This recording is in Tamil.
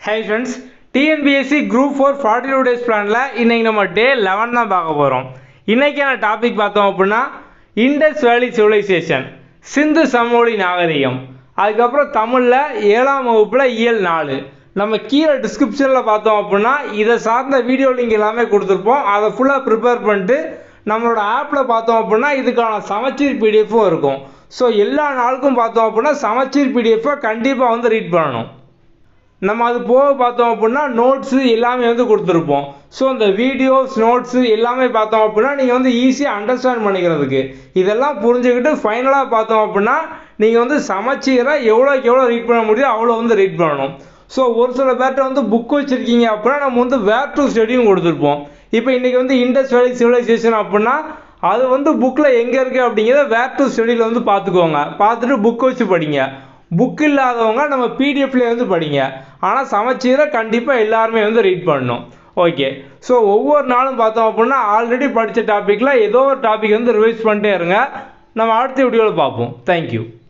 high friends TNPSC group four forty two days பிளானில் இன்றைக்கி நம்ம டே லெவன் தான் பார்க்க போகிறோம் இன்றைக்கான டாபிக் பார்த்தோம் அப்படின்னா இண்டஸ் வேலி சிவிலைசேஷன் சிந்து சமவெளி நாகரிகம் அதுக்கப்புறம் தமிழில் ஏழாம் வகுப்பில் இயல் நாலு நம்ம கீழே டிஸ்கிரிப்ஷனில் பார்த்தோம் அப்படின்னா இதை சார்ந்த வீடியோ லிங்க் எல்லாமே கொடுத்துருப்போம் அதை ஃபுல்லாக ப்ரிப்பேர் பண்ணிட்டு நம்மளோட ஆப்பில் பார்த்தோம் அப்படின்னா இதுக்கான சமச்சீர் பிடிஎஃப்பும் இருக்கும் ஸோ எல்லா நாளுக்கும் பார்த்தோம் அப்படின்னா சமச்சீர் பிடிஎஃப்பை கண்டிப்பாக வந்து ரீட் பண்ணணும் நம்ம அது போக பார்த்தோம் அப்படின்னா நோட்ஸு எல்லாமே வந்து கொடுத்துருப்போம் ஸோ அந்த வீடியோஸ் நோட்ஸு எல்லாமே பார்த்தோம் அப்படின்னா நீங்கள் வந்து ஈஸியாக அண்டர்ஸ்டாண்ட் பண்ணிக்கிறதுக்கு இதெல்லாம் புரிஞ்சுக்கிட்டு ஃபைனலாக பார்த்தோம் அப்படின்னா நீங்கள் வந்து சமச்சீராக எவ்வளோக்கு எவ்வளோ ரீட் பண்ண முடியுதோ அவ்வளோ வந்து ரீட் பண்ணணும் ஸோ ஒரு சில பேர்கிட்ட வந்து புக் வச்சுருக்கீங்க அப்படின்னா நம்ம வந்து வேர் டு ஸ்டடியும் கொடுத்துருப்போம் இப்போ இன்றைக்கி வந்து இண்டஸ் வேலி சிவிலைசேஷன் அப்படின்னா அது வந்து புக்கில் எங்கே இருக்குது அப்படிங்கிறத வேர் டு ஸ்டடியில் வந்து பார்த்துக்கோங்க பார்த்துட்டு புக் வச்சு படிங்க புக் இல்லாதவங்க நம்ம பிடிஎஃப்லேயே வந்து படிங்க ஆனால் சமச்சீரை கண்டிப்பாக எல்லாருமே வந்து ரீட் பண்ணணும் ஓகே ஸோ ஒவ்வொரு நாளும் பார்த்தோம் அப்படின்னா ஆல்ரெடி படித்த டாப்பிக்கில் ஏதோ ஒரு டாபிக் வந்து ரிவைஸ் பண்ணிட்டே இருங்க நம்ம அடுத்த வீடியோவில் பார்ப்போம் தேங்க்யூ